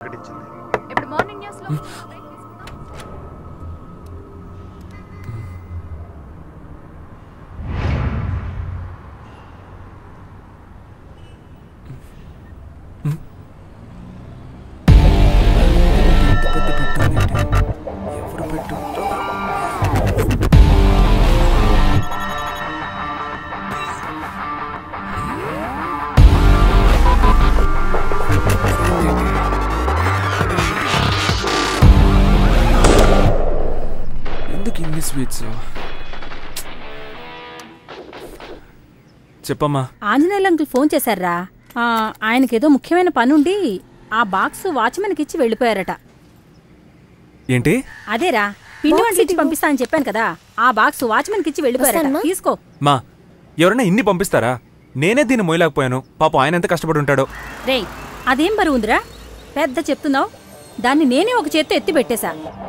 ప్రకటించింది ఇప్పుడు morning news లో ఇంత పెద్ద పెట్టు ఏంటి? ఎవరు పెట్టు ఎందుకు ఇన్ని స్వీట్స్ చెప్పమ్మా ఆంజనేయులు అంకుల్ ఫోన్ చేశారా ఆ, ఆయనకేదో ముఖ్యమైన పనుండి ఆ బాక్స్ వాచ్మెన్కి ఇచ్చి వెళ్ళిపోయారట ఏంటి అదేరా పిండి వంటలు ఇచ్చి పంపిస్తా అని చెప్పాను కదా ఆ బాక్స్ వాచ్మెన్కి ఇచ్చి వెళ్ళిపోయారట వస్తానమ్మా. తీసుకో మా ఎవరైనా ఇన్ని పంపిస్తారా నేనే దీన్ని మోయలేకపోయాను పాపం ఆయన ఎంత కష్టపడి ఉంటాడో రేయ్ అదేం బరువు ఉందిరా పెద్ద చెప్తున్నావు దాన్ని నేనే ఒక చేత్తో ఎత్తి పెట్టేశా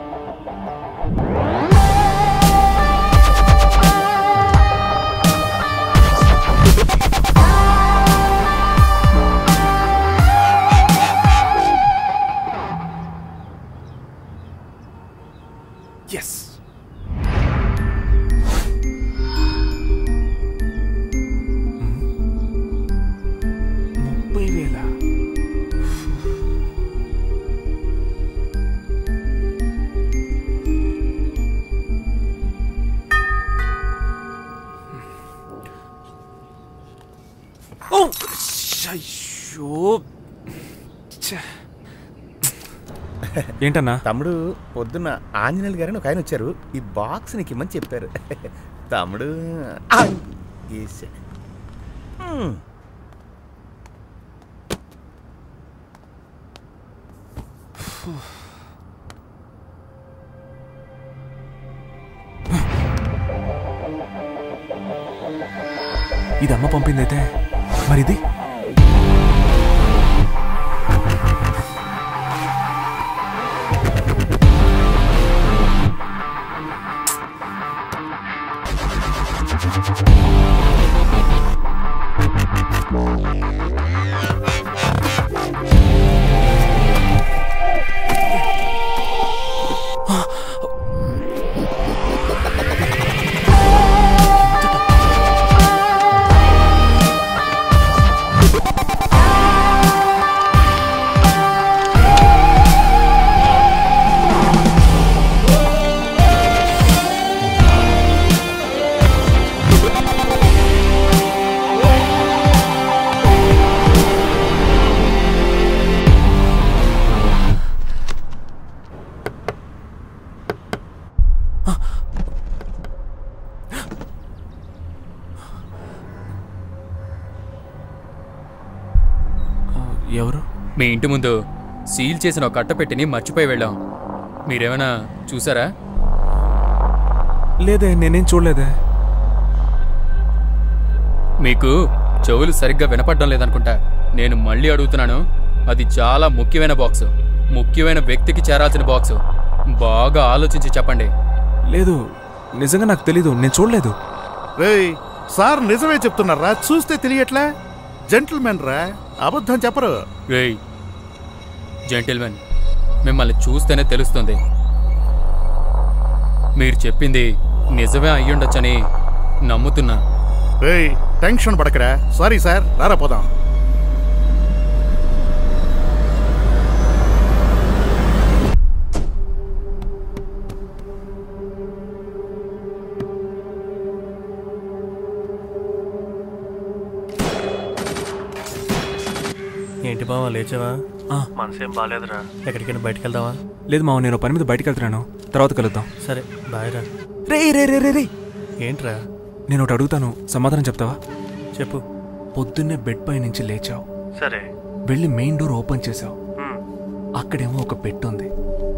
ఎస్ ముప్పై వేల ఓ అయ్యో ఛ. ఏంటన్నా తమ్ముడు పొద్దున్న ఆంజనేయులు గారని ఒక ఆయన వచ్చారు ఈ బాక్స్ నీకు ఇమ్మని చెప్పారు తమ్ముడు ఆ, ఏసే. మ్మ్. ఇది అమ్మ పంపిందైతే మరిది ఆ, ఎవరు మీ ఇంటి ముందు సీల్ చేసిన ఒక కట్టపెట్టిని మర్చిపోయి వెళ్ళాం మీరేమైనా చూసారా లేదే నేనేం చూడలేదే మీకు చెవులు సరిగ్గా వినపడడం లేదనుకుంటా నేను మళ్ళీ అడుగుతున్నాను అది చాలా ముఖ్యమైన బాక్స్ ముఖ్యమైన వ్యక్తికి చేరాల్సిన బాక్స్ బాగా ఆలోచించి చెప్పండి లేదు నిజంగా నాకు తెలీదు నేను చూడలేదు రేయ్ సార్ నిజమే చెప్తున్నారా చూస్తే తెలియట్లే జెంటిల్మెన్ రా అబద్ధం చెప్పరు రేయ్ జెంటిల్మెన్ మిమ్మల్ని చూస్తేనే తెలుస్తుంది మీరు చెప్పింది నిజమే అయ్యుండొచ్చని నమ్ముతున్నా రేయ్ టెన్షన్ పడకరా సారీ సార్ రారా పోదాం ఏంటి బావా లేచావా ఆ. మనసేం బాగాలేదురా ఎక్కడికైనా బయటికి వెళ్దామా లేదు మావ నేను పని మీద బయటికి వెళ్తున్నాను తర్వాత కలుద్దాం సరే బాయ్ రా రే రే రే రే రే ఏంట్రా నేను ఒకటి అడుగుతాను సమాధానం చెప్తావా చెప్పు పొద్దున్నే బెడ్ పై నుంచి లేచావు సరే వెళ్ళి మెయిన్ డోర్ ఓపెన్ చేసావు అక్కడేమో ఒక పెట్టు ఉంది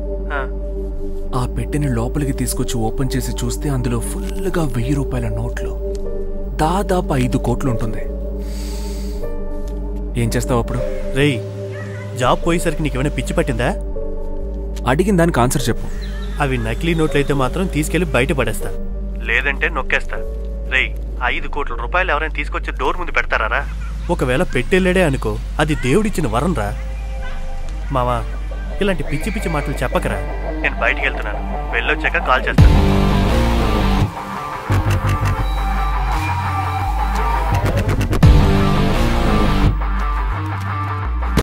ఆ పెట్టెని లోపలికి తీసుకొచ్చి ఓపెన్ చేసి చూస్తే అందులో ఫుల్గా వెయ్యి రూపాయల నోట్లు దాదాపు ఐదు కోట్లు ఉంటుంది ఏం చేస్తావు అప్పుడు రేయ్ జాబ్ పోయేసరికి నీకేమైనా పిచ్చి పట్టిందా అడిగిన దానికి ఆన్సర్ చెప్పు అవి నకిలీ నోట్లు అయితే మాత్రం తీసుకెళ్లి బయట పడేస్తా లేదంటే నొక్కేస్తా రేయ్ ఐదు కోట్ల రూపాయలు ఎవరైనా తీసుకొచ్చి డోర్ ముందు పెడతారా ఒకవేళ పెట్టెళ్ళాడే అనుకో అది దేవుడిచ్చిన వరం రా మావా ఇలాంటి పిచ్చి పిచ్చి మాటలు చెప్పకరా నేను బయటికి వెళ్తున్నాను వెళ్ళొచ్చాక కాల్ చేస్తాను